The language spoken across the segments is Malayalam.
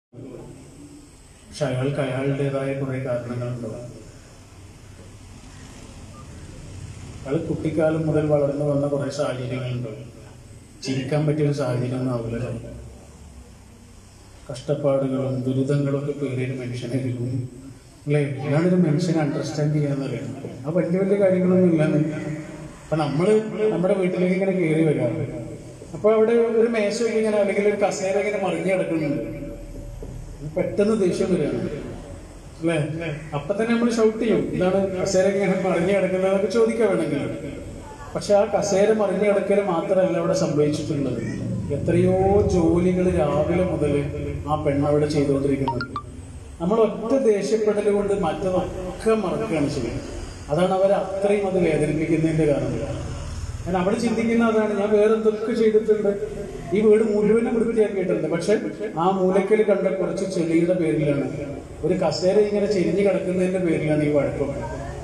പക്ഷെ അയാൾക്ക് അയാളുടേതായ കുറെ കാരണങ്ങളുണ്ടാവും അയാൾ കുട്ടിക്കാലം മുതൽ വളർന്നു വന്ന കുറെ സാഹചര്യങ്ങളുണ്ടാവും ചിരിക്കാൻ പറ്റിയ ഒരു സാഹചര്യം ഒന്നും ആവില്ല ചിലപ്പോൾ. കഷ്ടപ്പാടുകളും ദുരിതങ്ങളും ഒക്കെ പേരിൽ മനുഷ്യനെ വരും അല്ലേ ഇതാണ് ഒരു മനുഷ്യനെ അണ്ടർസ്റ്റാൻഡ് ചെയ്യാന്ന് പറയുന്നത് ആ വലിയ വലിയ കാര്യങ്ങളൊന്നും ഇല്ലാന്ന് അപ്പൊ നമ്മള് നമ്മുടെ വീട്ടിലേക്ക് ഇങ്ങനെ കയറി വരാം അപ്പൊ അവിടെ ഒരു മേശയൊക്കെ ഇങ്ങനെ അല്ലെങ്കിൽ ഒരു കസേര ഇങ്ങനെ മറിഞ്ഞു കിടക്കുന്നുണ്ട് പെട്ടെന്ന് ദേഷ്യം വരികയാണ് അല്ലേ അപ്പൊ തന്നെ നമ്മൾ ഷൗട്ട് ചെയ്യും ഇതാണ് കസേര ഇങ്ങനെ മറിഞ്ഞു കിടക്കുന്നതൊക്കെ ചോദിക്കാൻ വേണമെങ്കിൽ പക്ഷെ ആ കസേര മറിഞ്ഞു കിടക്കൽ മാത്രമല്ല അവിടെ സംഭവിച്ചിട്ടുള്ളത് എത്രയോ ജോലികൾ രാവിലെ മുതൽ ആ പെണ്ണവിടെ ചെയ്തുകൊണ്ടിരിക്കുന്നുണ്ട് നമ്മൾ ഒറ്റ ദേഷ്യപ്പെടൽ കൊണ്ട് മറ്റതൊക്കെ മറക്കുകയാണ് ചെയ്യുന്നത് അതാണ് അവരെ അത്രയും അത് വേദനിപ്പിക്കുന്നതിന്റെ കാരണം ഞാൻ അവിടെ ചിന്തിക്കുന്ന അതാണ് ഞാൻ വേറെ എന്തൊക്കെ ചെയ്തിട്ടുണ്ട് ഈ വീട് മുഴുവനും വൃത്തിയാക്കിയിട്ടുണ്ട് പക്ഷെ ആ മൂലക്കൽ കണ്ട കുറച്ച് ചെളിയുടെ പേരിലാണ് ഒരു കസേര ഇങ്ങനെ ചെരിഞ്ഞു കിടക്കുന്നതിന്റെ പേരിലാണ് ഈ വഴക്കം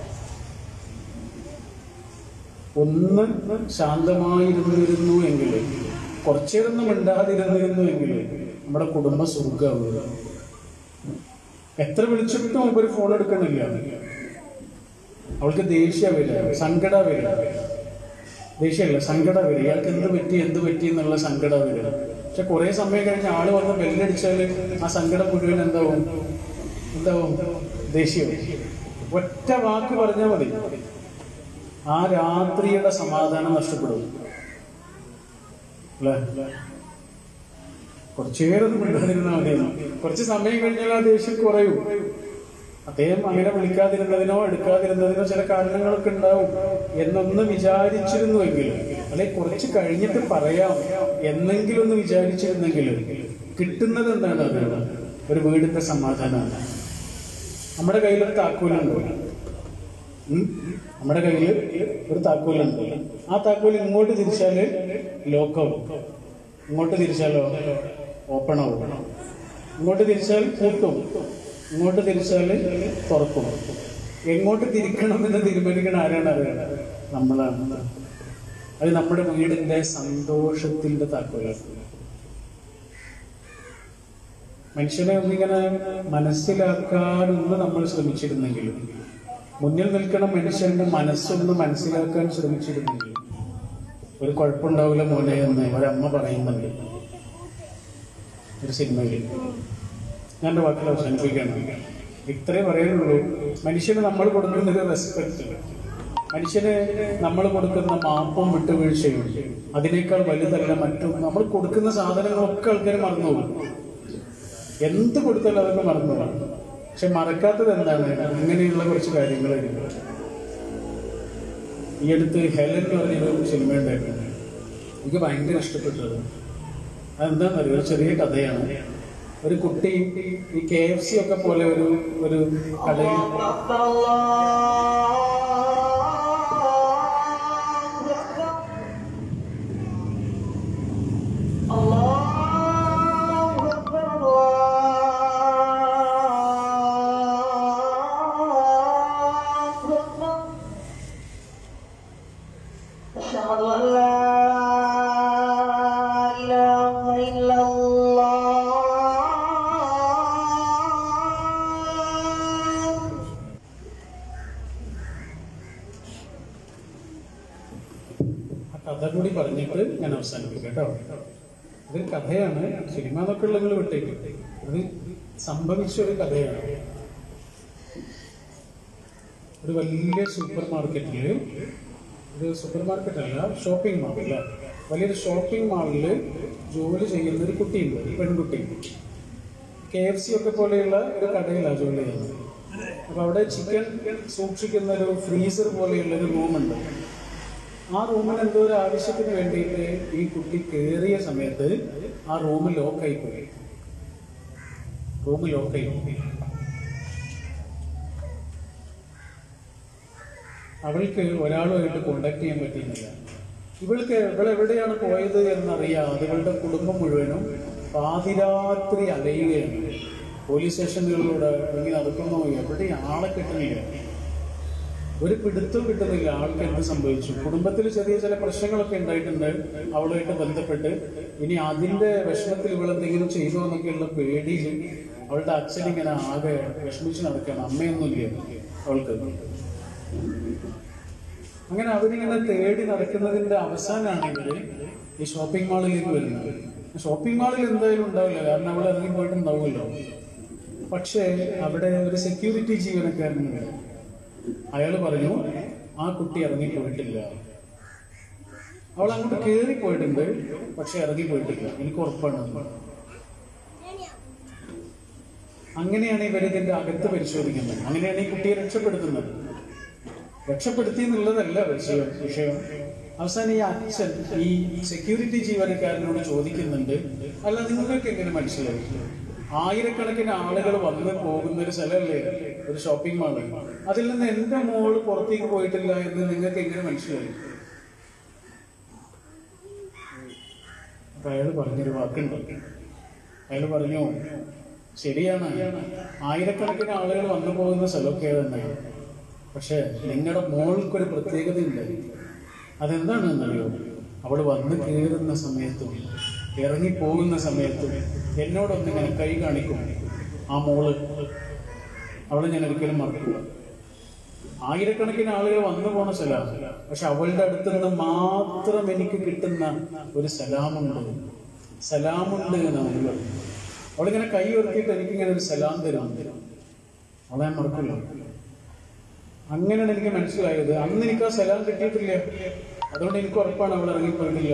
ഒന്ന് ശാന്തമായിരുന്നിരുന്നു എങ്കിൽ കുറച്ചേരൊന്നും മിണ്ടാതിരുന്നിരുന്നു എങ്കിൽ നമ്മുടെ കുടുംബ സുഖമാവുക എത്ര വിളിച്ചിട്ടും ഒരു ഫോൺ എടുക്കണില്ല അവൾക്ക് ദേഷ്യ വരിക സങ്കട വരിക ദേഷ്യമല്ല സങ്കട വരിക ഇയാൾക്ക് എന്ത് പറ്റി എന്ത് പറ്റി എന്നുള്ള സങ്കട വരിക പക്ഷെ കുറെ സമയം കഴിഞ്ഞ് ആള് വന്ന് ബെല്ലടിച്ചാൽ ആ സങ്കടം മുഴുവൻ എന്താവും എന്താവും ദേഷ്യം ഒറ്റ വാക്ക് പറഞ്ഞാൽ മതി ആ രാത്രിയുടെ സമാധാനം നഷ്ടപ്പെടും അല്ലേ കുറച്ചേറെ മിണ്ടാതിരുന്നാൽ മതിയെന്ന് കുറച്ച് സമയം കഴിഞ്ഞാൽ ആ ദേഷ്യം കുറയും അദ്ദേഹം അങ്ങനെ വിളിക്കാതിരുന്നതിനോ എടുക്കാതിരുന്നതിനോ ചില കാരണങ്ങളൊക്കെ ഉണ്ടാവും എന്നൊന്ന് വിചാരിച്ചിരുന്നുവെങ്കിൽ അല്ലെ കുറച്ച് കഴിഞ്ഞിട്ട് പറയാം എന്നെങ്കിലും ഒന്ന് വിചാരിച്ചിരുന്നെങ്കിൽ കിട്ടുന്നത് എന്താണ് അത് ഒരു വീടിന്റെ സമാധാനമാണ് നമ്മുടെ കയ്യിലൊരു താക്കോലുണ്ട് ഉം? നമ്മുടെ കയ്യിൽ ഒരു താക്കോലുണ്ട് ആ താക്കോൽ ഇങ്ങോട്ട് തിരിച്ചാല് ലോക്കാവും ഇങ്ങോട്ട് തിരിച്ചാലോ ഓപ്പൺ ആവും ഇങ്ങോട്ട് തിരിച്ചാൽ പൂട്ടും ഇങ്ങോട്ട് തിരിച്ചാൽ തുറക്കും എങ്ങോട്ട് തിരിക്കണം എന്ന് തീരുമാനിക്കണം ആരാണ് അറിയുന്നത് നമ്മളാണ് അത് നമ്മുടെ വീടിന്റെ സന്തോഷത്തിന്റെ താക്കോലാണ് മനുഷ്യനെ ഒന്നിങ്ങനെ മനസ്സിലാക്കാനൊന്ന് നമ്മൾ ശ്രമിച്ചിരുന്നെങ്കിലും മുന്നിൽ നിൽക്കുന്ന മനുഷ്യന്റെ മനസ്സൊന്ന് മനസ്സിലാക്കാൻ ശ്രമിച്ചിരുന്നെങ്കിൽ ഒരു കുഴപ്പമുണ്ടാവില്ല മോനെ എന്ന് ഒരമ്മ പറയുന്നുണ്ട് ഒരു സിനിമയിൽ ഞാൻ എൻ്റെ വാക്കിൽ അവസാനിപ്പിക്കുകയാണ് ഇത്രേ പറയാനുള്ളൂ മനുഷ്യന് നമ്മൾ കൊടുക്കുന്ന ഒരു റെസ്പെക്ട് മനുഷ്യന് നമ്മൾ കൊടുക്കുന്ന മാപ്പും വിട്ടുവീഴ്ചയും അതിനേക്കാൾ വലുതല്ല മറ്റും നമ്മൾ കൊടുക്കുന്ന സാധനങ്ങളൊക്കെ ആൾക്കാർ മറന്നു പോകും എന്ത് കൊടുത്താലും അതൊക്കെ മറന്നു പോകും പക്ഷെ മറക്കാത്തത് എന്താണ് ഇങ്ങനെയുള്ള കുറച്ച് കാര്യങ്ങളായിരിക്കും ഈ അടുത്ത് ഹെലൻ എന്ന് പറഞ്ഞൊരു സിനിമ ഉണ്ടായിരുന്നു എനിക്ക് ഭയങ്കര ഇഷ്ടപ്പെട്ടത് അതെന്താണെന്നറിയോ ഒരു ചെറിയ കഥയാണ് ഒരു കുട്ടി ഈ കെ എഫ് സി ഒക്കെ പോലെ ഒരു ഒരു കടയിൽ أشهد أن لا إله إلا الله ആ കഥ കൂടി പറഞ്ഞിട്ട് ഞാൻ അവസാനിപ്പിക്കാം കേട്ടോ ഇതൊരു കഥയാണ് സിനിമ എന്നൊക്കെ ഉള്ള വിട്ടേക്ക് ഇത് സംഭവിച്ച ഒരു കഥയാണ് ഒരു വലിയ സൂപ്പർ മാർക്കറ്റില് ഒരു സൂപ്പർ മാർക്കറ്റ് അല്ല ഷോപ്പിംഗ് മാൾ അല്ല വലിയൊരു ഷോപ്പിംഗ് മാളില് ജോലി ചെയ്യുന്ന ഒരു കുട്ടിയുണ്ട് ഒരു പെൺകുട്ടി കെ എഫ് സി ഒക്കെ പോലെയുള്ള ഒരു കടയിലാണ് ജോലി ചെയ്യുന്നത് അപ്പൊ അവിടെ ചിക്കൻ സൂക്ഷിക്കുന്ന ഒരു ഫ്രീസർ പോലെയുള്ള ഒരു റൂമുണ്ട് ആ റൂമിൽ എന്തോ ഒരു ആവശ്യത്തിന് വേണ്ടിയിട്ട് ഈ കുട്ടി കയറിയ സമയത്ത് ആ റൂം ലോക്കായി പോയി റൂം ലോക്കായി പോയി അവൾക്ക് ഒരാളുമായിട്ട് കോണ്ടാക്ട് ചെയ്യാൻ പറ്റിയില്ല ഇവൾക്ക് ഇവൾ എവിടെയാണ് പോയത് എന്നറിയാതെ ഇവളുടെ കുടുംബം മുഴുവനും പാതിരാത്രി അലയുകയാണ് പോലീസ് സ്റ്റേഷനുകളിലൂടെ ഇങ്ങനെ നടക്കുന്നു എവിടെ ആളെ കിട്ടുന്നില്ല ഒരു പിടുത്തം കിട്ടുന്നില്ല ആൾക്ക് എന്ത് സംഭവിച്ചു കുടുംബത്തിൽ ചെറിയ ചില പ്രശ്നങ്ങളൊക്കെ ഉണ്ടായിട്ടുണ്ട് അവളുമായിട്ട് ബന്ധപ്പെട്ട് ഇനി അതിന്റെ വിഷമത്തിൽ ഇവൾ എന്തെങ്കിലും ചെയ്തു എന്നൊക്കെയുള്ള പേടിയിൽ അവളുടെ അച്ഛൻ ഇങ്ങനെ ആകെ വിഷമിച്ച് നടക്കുകയാണ് അമ്മയൊന്നുമില്ല അവൾക്ക് അങ്ങനെ അവരിങ്ങനെ തേടി നടക്കുന്നതിന്റെ അവസാനമാണ് ഇവര് ഈ ഷോപ്പിംഗ് മാളിലേക്ക് വരുന്നത് ഷോപ്പിംഗ് മാളിൽ എന്തായാലും ഉണ്ടാവില്ല കാരണം അവിടെ ഇറങ്ങി പോയിട്ടുണ്ടാവുമല്ലോ പക്ഷേ അവിടെ ഒരു സെക്യൂരിറ്റി ജീവനക്കാരനുണ്ട് അയാൾ പറഞ്ഞു ആ കുട്ടി ഇറങ്ങി പോയിട്ടില്ല അവൾ അങ്ങോട്ട് കയറി പോയിട്ടുണ്ട് പക്ഷെ ഇറങ്ങി പോയിട്ടില്ല എനിക്ക് ഉറപ്പാണ് അങ്ങനെയാണ് ഇവർ ഇതിന്റെ അകത്ത് പരിശോധിക്കുന്നത് അങ്ങനെയാണ് ഈ കുട്ടിയെ രക്ഷപ്പെടുത്തുന്നത് രക്ഷപ്പെടുത്തി എന്നുള്ളതല്ല വിഷയം വിഷയം അവസാനം ഈ അച്ഛൻ ഈ സെക്യൂരിറ്റി ജീവനക്കാരനോട് ചോദിക്കുന്നുണ്ട് അല്ല നിങ്ങൾക്ക് എങ്ങനെ മനസ്സിലായി ആയിരക്കണക്കിന് ആളുകൾ വന്ന് പോകുന്ന ഒരു സ്ഥലമല്ലേ ഒരു ഷോപ്പിംഗ് മാള് അതിൽ നിന്ന് എന്റെ മോള് പുറത്തേക്ക് പോയിട്ടില്ല എന്ന് നിങ്ങൾക്ക് എങ്ങനെ മനസ്സിലായി അപ്പൊ അയാൾ പറഞ്ഞൊരു വാക്കുണ്ട് അയാൾ പറഞ്ഞു ശരിയാണ് ആയിരക്കണക്കിന് ആളുകൾ വന്നു പോകുന്ന സ്ഥലമൊക്കെ തന്നെയാണ് പക്ഷെ നിങ്ങളുടെ മോൾക്കൊരു പ്രത്യേകതയുണ്ട് അതെന്താണെന്നറിയോ അവൾ വന്ന് കയറുന്ന സമയത്തും ഇറങ്ങി പോകുന്ന സമയത്തും എന്നോടൊന്ന് ഇങ്ങനെ കൈ കാണിക്കും ആ മോള് അവളെ ഞാൻ ഒരിക്കലും മറക്കില്ല ആയിരക്കണക്കിന് ആളുകൾ വന്നു പോണ സ്ഥലമാണ് പക്ഷെ അവളുടെ അടുത്ത് നിന്ന് മാത്രം എനിക്ക് കിട്ടുന്ന ഒരു സലാമുണ്ട് സലാമുണ്ട് എന്ന് അവൾ പറഞ്ഞു അവളിങ്ങനെ കൈ ഉയർത്തിയിട്ട് എനിക്കിങ്ങനെ ഒരു സലാം തരും അവളെ ഞാൻ മറക്കില്ല അങ്ങനെയാണ് എനിക്ക് മനസ്സിലായത് അന്ന് എനിക്ക് ആ സലാം കിട്ടിയിട്ടില്ല അതുകൊണ്ട് എനിക്ക് ഉറപ്പാണ് അവൾ ഇറങ്ങിപ്പോയിട്ടില്ല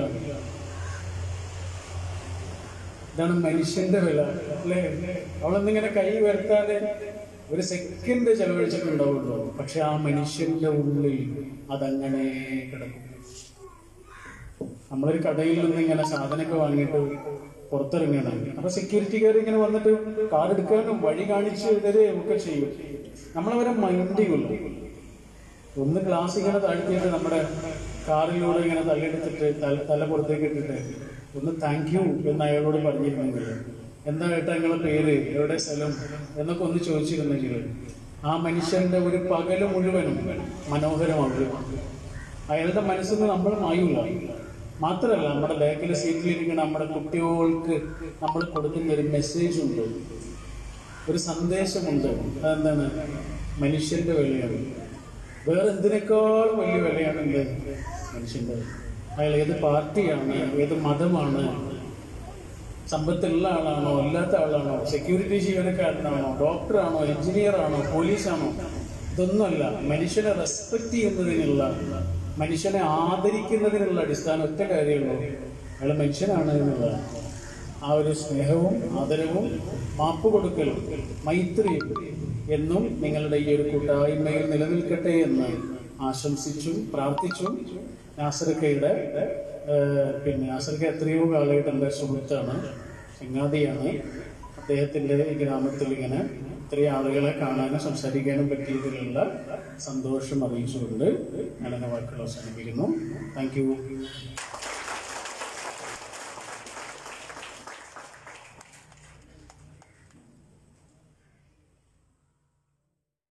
ഇതാണ് മനുഷ്യന്റെ വില അല്ലേ അവളൊന്നിങ്ങനെ കൈ ഉയർത്താതെ ഒരു സെക്കൻഡ് ചെലവഴിച്ചിട്ടുണ്ടാവുള്ളൂ പക്ഷെ ആ മനുഷ്യന്റെ ഉള്ളിൽ അതങ്ങനെ കിടക്കും നമ്മളൊരു കടയിൽ നിന്ന് ഇങ്ങനെ സാധനമൊക്കെ വാങ്ങിയിട്ട് പുറത്തിറങ്ങണം അപ്പൊ സെക്യൂരിറ്റിക്കാർ ഇങ്ങനെ വന്നിട്ട് കാർഡ് എടുക്കാനും വഴി കാണിച്ചു തരുകയും ഒക്കെ ചെയ്യും നമ്മളവരെ മൈൻഡ് ചെയ്യുള്ളൂ ഒന്ന് ഗ്ലാസ് ഇങ്ങനെ താഴ്ത്തിയിട്ട് നമ്മുടെ കാറിലൂടെ ഇങ്ങനെ തള്ളിയെടുത്തിട്ട് തല തല പുറത്തേക്ക് ഇട്ടിട്ട് ഒന്ന് താങ്ക് യു എന്ന് അയാളോട് പറഞ്ഞിരുന്നെങ്കിൽ എന്താ ഏട്ടാ നിങ്ങളെ പേര് എവിടെ സ്ഥലം എന്നൊക്കെ ഒന്ന് ചോദിച്ചിരുന്നെങ്കിൽ ആ മനുഷ്യന്റെ ഒരു പകല് മുഴുവനും മനോഹരമാകും അയാളുടെ മനസ്സിന്ന് നമ്മൾ മായൂല മാത്രമല്ല നമ്മുടെ ബാക്കിൽ സീറ്റിലിരിക്കുന്ന നമ്മുടെ കുട്ടികൾക്ക് നമ്മൾ കൊടുക്കുന്ന ഒരു മെസ്സേജ് ഉണ്ട് ഒരു സന്ദേശമുണ്ട് അതെന്താണ് മനുഷ്യന്റെ വിലയാണ് വേറെ എന്തിനേക്കാളും വലിയ വിലയാണ് എന്ത് മനുഷ്യന്റെ അയാൾ ഏത് പാർട്ടിയാണ് ഏത് മതമാണ് സമ്പത്തുള്ള ആളാണോ ഇല്ലാത്ത ആളാണോ സെക്യൂരിറ്റി ജീവനക്കാരനാണോ ഡോക്ടറാണോ എഞ്ചിനീയർ ആണോ പോലീസാണോ ഇതൊന്നുമല്ല മനുഷ്യനെ റെസ്പെക്ട് ചെയ്യുന്നതിനുള്ള മനുഷ്യനെ ആദരിക്കുന്നതിനുള്ള അടിസ്ഥാനം ഒറ്റ കാര്യമുള്ളൂ അയാൾ മനുഷ്യനാണ് എന്നുള്ളതാണ് ആ ഒരു സ്നേഹവും ആദരവും മാപ്പ് കൊടുക്കലും മൈത്രിയും എന്നും നിങ്ങളുടെ ഈ ഒരു കൂട്ടായ്മയിൽ നിലനിൽക്കട്ടെ എന്ന് ആശംസിച്ചും പ്രാർത്ഥിച്ചും നാസർക്കയുടെ ഏഹ്, പിന്നെ നാസർക്ക എത്രയോ കാലമായിട്ട് എൻ്റെ സുഹൃത്താണ് ചങ്ങാതിയാണ് അദ്ദേഹത്തിൻ്റെ ഈ ഗ്രാമത്തിൽ ഇങ്ങനെ ഇത്രയും ആളുകളെ കാണാനും സംസാരിക്കാനും പറ്റിയതിലുള്ള സന്തോഷം അറിയിച്ചുകൊണ്ട് ഞാൻ എൻ്റെ വാക്കുകൾ അവസാനിപ്പിക്കുന്നു താങ്ക് യു